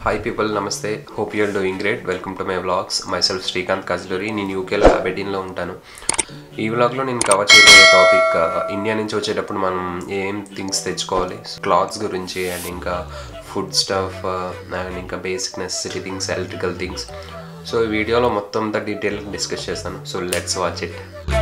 Hi people నమస్తే hope you're doing great welcome to my vlogs myself Srikanth Kajluri నేను యూకేలో అబెడిన్లో ఉంటాను ఈ వ్లాగ్లో నేను కవర్ చేయబోయే టాపిక్ ఇండియా నుంచి వచ్చేటప్పుడు మనం ఏం థింగ్స్ తెచ్చుకోవాలి క్లాత్స్ గురించి అండ్ ఇంకా ఫుడ్ స్టఫ్ అండ్ ఇంకా basic necessity things electrical things so ఈ వీడియోలో మొత్తం అంతా డీటెయిల్ డిస్కస్ చేస్తాను so let's watch it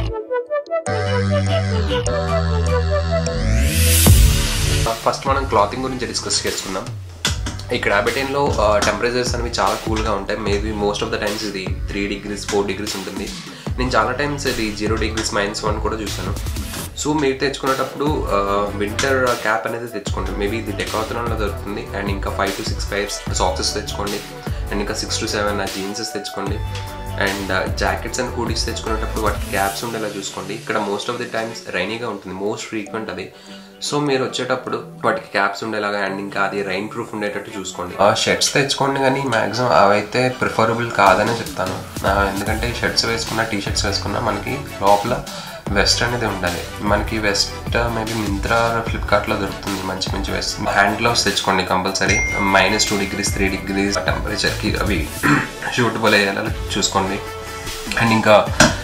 first మనం క్లాతింగ్ గురించి డిస్కస్ చేసుకుందాం ఇక్కడ అబెటైన్లో టెంపరేచర్స్ అనేవి చాలా కూల్గా ఉంటాయి maybe most of the times ఇది త్రీ డిగ్రీస్ ఫోర్ డిగ్రీస్ ఉంటుంది నేను చాలా టైమ్స్ ఇది జీరో డిగ్రీస్ మైనస్ వన్ కూడా చూశాను సో మీరు తెచ్చుకునేటప్పుడు వింటర్ క్యాప్ అనేది తెచ్చుకోండి మేబీ ఇది డెకాథనాన్లో దొరుకుతుంది అండ్ ఇంకా five to six pairs socks తెచ్చుకోండి అండ్ ఇంకా సిక్స్ టు సెవెన్ జీన్సెస్ తెచ్చుకోండి అండ్ జాకెట్స్ అండ్ హూడీస్ తెచ్చుకునేటప్పుడు వాటికి క్యాప్స్ ఉండేలా చూసుకోండి ఇక్కడ మోస్ట్ ఆఫ్ ది టైమ్స్ రైనీగా ఉంటుంది మోస్ట్ ఫ్రీక్వెంట్ అది సో మీరు వచ్చేటప్పుడు వాటికి క్యాప్స్ ఉండేలాగా అండ్ ఇంకా అది రైన్ ప్రూఫ్ ఉండేటట్టు చూసుకోండి ఆ షర్ట్స్ తెచ్చుకోండి కానీ మ్యాక్సిమం అవైతే ప్రిఫరబుల్ కాదనే చెప్తాను ఎందుకంటే షర్ట్స్ వేసుకున్న టీ షర్ట్స్ వేసుకున్న మనకి లోపల వెస్ట్ అనేది ఉండాలి మనకి వెస్ట్ మేబీ మింత్రా ఫ్లిప్కార్ట్లో దొరుకుతుంది మంచి మంచి వెస్ట్ హ్యాండ్ గ్లౌస్ తెచ్చుకోండి compulsory minus two degrees three degrees టెంపరేచర్కి అవి షూటబుల్ అయ్యేలా చూసుకోండి అండ్ ఇంకా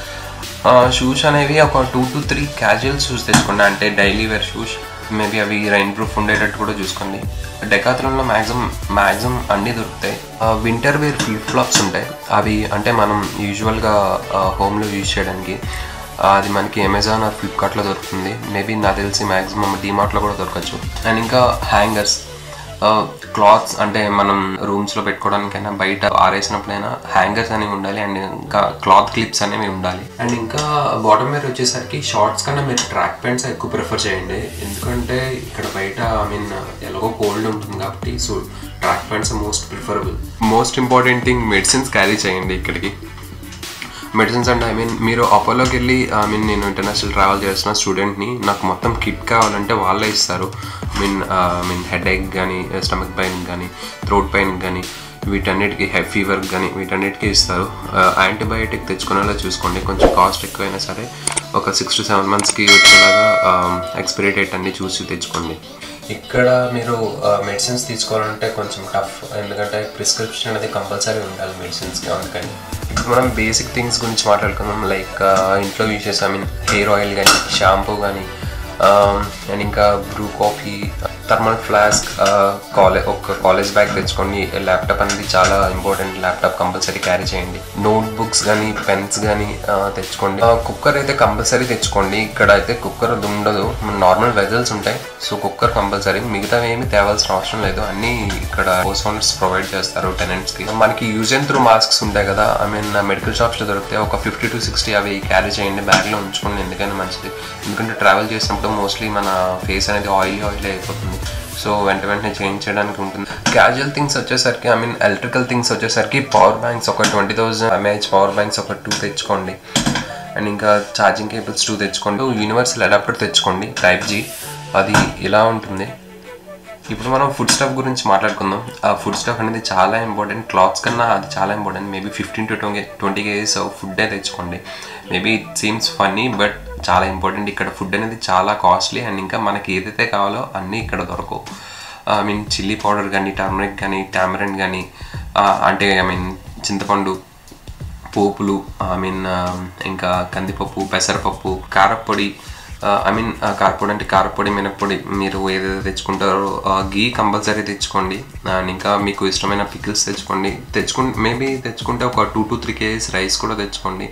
షూస్ అనేవి ఒక two to three casual shoes తెచ్చుకోండి అంటే డైలీ వేర్ షూస్ మేబీ అవి రైన్ ప్రూఫ్ ఉండేటట్టు కూడా చూసుకోండి డెకాత్రంలో మ్యాక్సిమం మ్యాక్సిమం అన్నీ దొరుకుతాయి వింటర్ వేర్ ఫ్లిప్ ఫ్లాప్స్ ఉంటాయి అవి అంటే మనం యూజువల్గా హోమ్లో యూజ్ చేయడానికి అది మనకి అమెజాన్ ఆర్ ఫ్లిప్కార్ట్లో దొరుకుతుంది మేబీ నాకు తెలిసి మ్యాక్సిమం డిమార్ట్లో కూడా దొరకచ్చు అండ్ ఇంకా హ్యాంగర్స్ క్లాత్స్ అంటే మనం రూమ్స్లో పెట్టుకోవడానికైనా బయట ఆరేసినప్పుడైనా హ్యాంగర్స్ అనేవి ఉండాలి అండ్ ఇంకా క్లాత్ క్లిప్స్ అనేవి ఉండాలి అండ్ ఇంకా బాటమ్ వేర్ వచ్చేసరికి షార్ట్స్ కన్నా మీరు ట్రాక్ ప్యాంట్స్ ఎక్కువ ప్రిఫర్ చేయండి ఎందుకంటే ఇక్కడ బయట ఐ మీన్ ఎలాగో కోల్డ్ ఉంటుంది కాబట్టి so track pants most preferable most important thing medicines carry చేయండి ఇక్కడికి మెడిసిన్స్ అంటే ఐ మీన్ మీరు అపోలోకి వెళ్ళి ఐ మీన్ నేను ఇంటర్నేషనల్ ట్రావెల్ చేస్తున్న స్టూడెంట్ని నాకు మొత్తం కిట్ కావాలంటే వాళ్ళే ఇస్తారు mean I mean headache కానీ స్టమక్ పెయిన్ కానీ థ్రోట్ పెయిన్ కానీ వీటన్నిటికీ హెడ్ ఫీవర్ కానీ వీటన్నిటికీ ఇస్తారు యాంటీబయాటిక్ తెచ్చుకునేలా చూసుకోండి కొంచెం కాస్ట్ ఎక్కువైనా సరే ఒక సిక్స్ టు సెవెన్ మంత్స్కి వచ్చేలాగా ఎక్స్పైరీ డేట్ అన్ని చూసి తెచ్చుకోండి ఇక్కడ మీరు మెడిసిన్స్ తీసుకోవాలంటే కొంచెం టఫ్ ఎందుకంటే ప్రిస్క్రిప్షన్ అనేది కంపల్సరీ ఉండాలి మెడిసిన్స్కి అందుకని ఇప్పుడు మనం బేసిక్ థింగ్స్ గురించి మాట్లాడుకుందాం లైక్ ఇంట్లో యూజ్ చేసే ఐ మీన్ హెయిర్ ఆయిల్ కానీ షాంపూ కానీ అండ్ ఇంకా Bru coffee thermal flask college ఒక కాలేజ్ బ్యాగ్ తెచ్చుకోండి ల్యాప్టాప్ అనేది చాలా ఇంపార్టెంట్ ల్యాప్టాప్ కంపల్సరీ క్యారీ చేయండి నోట్ బుక్స్ కానీ పెన్స్ కానీ తెచ్చుకోండి కుక్కర్ అయితే కంపల్సరీ తెచ్చుకోండి ఇక్కడ అయితే కుక్కర్ ఉండదు నార్మల్ వెజల్స్ ఉంటాయి సో కుక్కర్ కంపల్సరీ మిగతా ఏమి తేవాల్సిన అవసరం లేదు అన్నీ ఇక్కడ హౌస్ ఓనర్స్ ప్రొవైడ్ చేస్తారు టెనెంట్స్కి మనకి యూజ్ అండ్ త్రూ మాస్క్స్ ఉంటాయి కదా ఐ మీన్ మెడికల్ షాప్స్లో దొరికితే ఒక ఫిఫ్టీ టు సిక్స్టీ అవి క్యారీ చేయండి బ్యాగ్లో ఉంచుకోండి ఎందుకైనా మంచిది ఎందుకంటే ట్రావెల్ చేసినప్పుడు మోస్ట్లీ మన ఫేస్ అనేది ఆయిల్ ఆయిల్ అయిపోతుంది సో వెంట వెంటనే చేంజ్ చేయడానికి ఉంటుంది క్యాజువల్ థింగ్స్ వచ్చేసరికి ఐ మీన్ ఎలక్ట్రికల్ థింగ్స్ వచ్చేసరికి పవర్ బ్యాంక్స్ ఒక twenty thousand mAh power banks ఒక టూ తెచ్చుకోండి అండ్ ఇంకా ఛార్జింగ్ కేబుల్స్ టూ తెచ్చుకోండి యూనివర్సల్ అడాప్టర్ తెచ్చుకోండి టైప్ జీ అది ఇలా ఉంటుంది ఇప్పుడు మనం ఫుడ్ స్టఫ్ గురించి మాట్లాడుకుందాం ఆ ఫుడ్ స్టఫ్ అనేది చాలా ఇంపార్టెంట్ క్లాత్స్ కన్నా అది చాలా important maybe fifteen to twenty twenty kgs ఫుడ్డే తెచ్చుకోండి maybe it seems funny but చాలా ఇంపార్టెంట్ ఇక్కడ ఫుడ్ అనేది చాలా కాస్ట్లీ అండ్ ఇంకా మనకి ఏదైతే కావాలో అన్నీ ఇక్కడ దొరకవు ఐ మీన్ చిల్లీ పౌడర్ కానీ టర్మరిక్ కానీ టామరెంట్ కానీ అంటే ఐ మీన్ చింతపండు పోపులు ఐ మీన్ ఇంకా కందిపప్పు పెసరపప్పు కారపొడి ఐ మీన్ కారపొడి అంటే కారపొడి మినప్పొడి మీరు ఏదైతే తెచ్చుకుంటారో గీ కంపల్సరీ తెచ్చుకోండి అండ్ ఇంకా మీకు ఇష్టమైన పికిల్స్ తెచ్చుకోండి తెచ్చుకు మేబీ తెచ్చుకుంటే ఒక two to three kgs rice కూడా తెచ్చుకోండి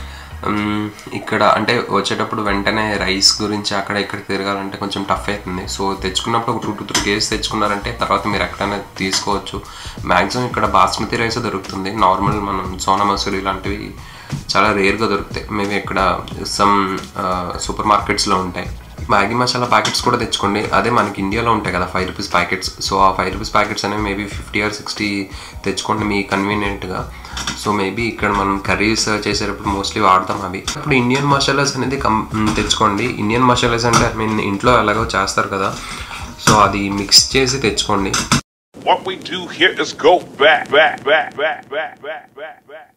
ఇక్కడ అంటే వచ్చేటప్పుడు వెంటనే రైస్ గురించి అక్కడ ఇక్కడ తిరగాలంటే కొంచెం టఫ్ అవుతుంది సో తెచ్చుకున్నప్పుడు ఒక టూ టు త్రీ కేజీస్ తెచ్చుకున్నారంటే తర్వాత మీరు ఎక్కడైనా తీసుకోవచ్చు మ్యాక్సిమం ఇక్కడ బాస్మతి రైస్ దొరుకుతుంది నార్మల్ మనం సోనా మసూరి ఇలాంటివి చాలా రేర్గా దొరుకుతాయి మేబీ ఇక్కడ సమ్ సూపర్ మార్కెట్స్లో ఉంటాయి మ్యాగీ మసాలా ప్యాకెట్స్ కూడా తెచ్చుకోండి అదే మనకి ఇండియాలో ఉంటాయి కదా ఫైవ్ రూపీస్ ప్యాకెట్స్ సో ఆ ఫైవ్ రూపీస్ ప్యాకెట్స్ అనేవి మేబీ ఫిఫ్టీ ఆర్ సిక్స్టీ తెచ్చుకోండి మీ కన్వీనియంట్గా సో మేబీ ఇక్కడ మనం కర్రీస్ చేసేటప్పుడు మోస్ట్లీ వాడతాం అవి ఇప్పుడు ఇండియన్ మసాలాస్ అనేది కం తెచ్చుకోండి ఇండియన్ మసాలాస్ అంటే ఐ మీన్ ఇంట్లో ఎలాగో చేస్తారు కదా సో అది మిక్స్ చేసి తెచ్చుకోండి What we do here is go back, back, back, back, back, back, back, back.